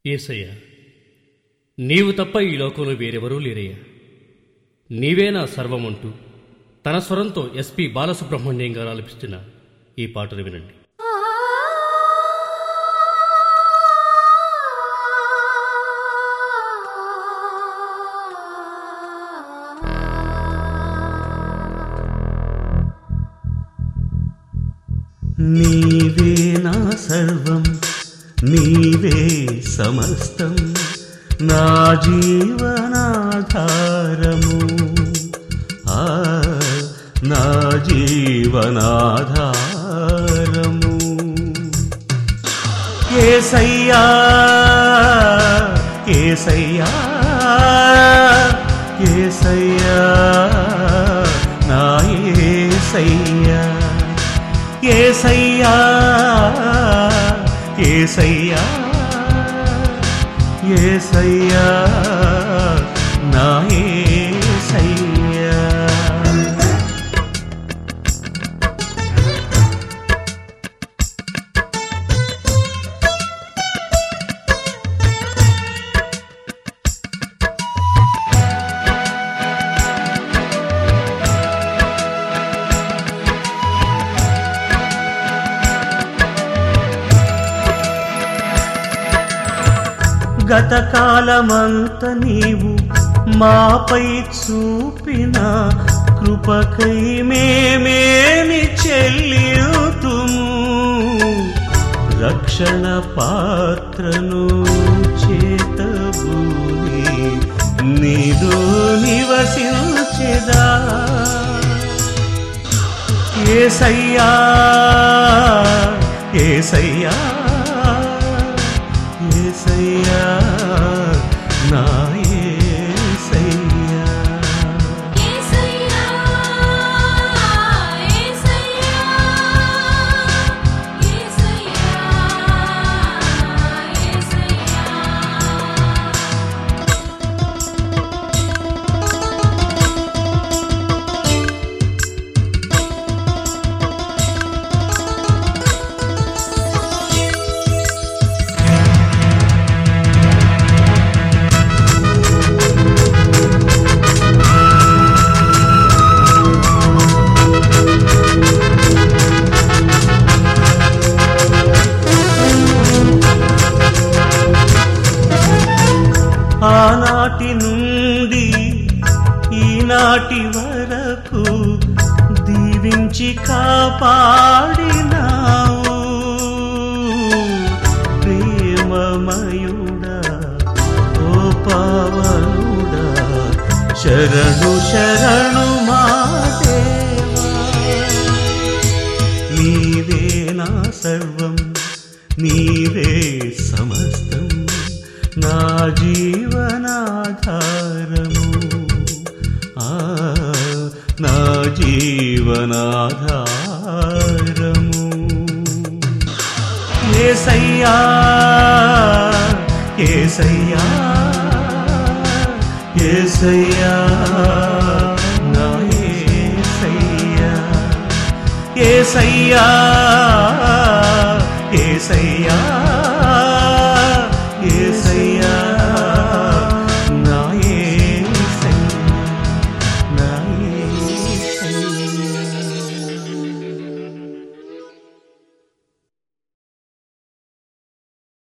ఏసయ్య నీవు తప్ప ఈ లోకంలో వేరెవరూ లేరయ్యా నీవే నా సర్వమంటూ తన స్వరంతో ఎస్పి బాలసుబ్రహ్మణ్యం గారు ఆలపిస్తున్న ఈ పాటను వినండి నీవే నా సర్వం నీవే సమస్తం నా జీవనాధారము ఆ నా జీవనాధారము ఏసయ్యా ఏసయ్యా ఏసయ్యా నా ఏసయ్యా ఏసయ్యా ఏసయ్యా ఏసయ్యా నా ఏసయ్యా గతకాలమంత నీవు మాపై చూపిన కృపకై మేమేమి చెల్లియుతుము రక్షణ పాత్రను చేతబూని నీదు నివసించెదా ఏసయ్యా ఏసయ్యా ఏసయ్యా నా ఏసయ్యా ఏసయ్యా ఏసయ్యా ఏసయ్యా ఏసయ్యా ఆనాటి నుండి ఈనాటి వరకు దీవించి కాపాడినావు ప్రేమమయుడా ఓ పావనుడా శరణు శరణు మా దేవా నీవే నా సర్వం నీవే సమస్తం నా జీవనాధారము ఆ నా జీవనాధారము ఏసయ్యా ఏసయ్యా ఏసయ్యా నా ఏసయ్యా ఏసయ్యా ఏసయ్యా ఏసయ్యా